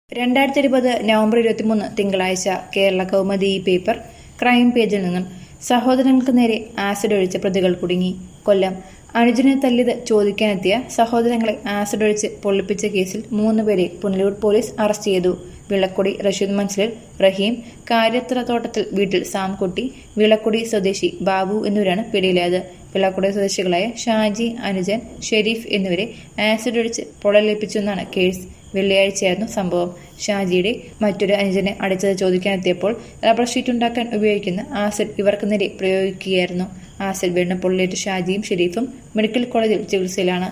രണ്ടായിരത്തി ഇരുപത് നവംബർ ഇരുപത്തിമൂന്ന് തിങ്കളാഴ്ച കേരള കൗമുദി ഈ പേപ്പർ ക്രൈം പേജിൽ നിന്നും സഹോദരങ്ങൾക്ക് നേരെ ആസിഡ് ഒഴിച്ച പ്രതികൾ കുടുങ്ങി കൊല്ലം അനുജനെ തല്ലിയത് ചോദിക്കാനെത്തിയ സഹോദരങ്ങളെ ആസിഡ് ഒഴിച്ച് പൊള്ളിപ്പിച്ച കേസിൽ മൂന്നുപേരെ പുനലൂർ പോലീസ് അറസ്റ്റ് ചെയ്തു വിളക്കുടി റഷീദ് മൻസിലിൽ റഹീം കാര്യത്ര തോട്ടത്തിൽ വീട്ടിൽ സാംകുട്ടി വിളക്കുടി സ്വദേശി ബാബു എന്നിവരാണ് പിടിയിലായത് വിളക്കുടി സ്വദേശികളായ ഷാജി അനുജൻ ഷെരീഫ് എന്നിവരെ ആസിഡ് ഒഴിച്ച് പൊള്ളലേൽപ്പിച്ചെന്നാണ് കേസ് വെള്ളിയാഴ്ചയായിരുന്നു സംഭവം ഷാജിയുടെ മറ്റൊരു അനുജനെ അടിച്ചത് ചോദിക്കാനെത്തിയപ്പോൾ റബ്ബർ ഷീറ്റ് ഉണ്ടാക്കാൻ ഉപയോഗിക്കുന്ന ആസിഡ് ഇവർക്ക് നേരെ പ്രയോഗിക്കുകയായിരുന്നു ആസിഡ് വീണ് പൊള്ളിയേറ്റ ഷാജിയും ഷെരീഫും മെഡിക്കൽ കോളേജിൽ ചികിത്സയിലാണ്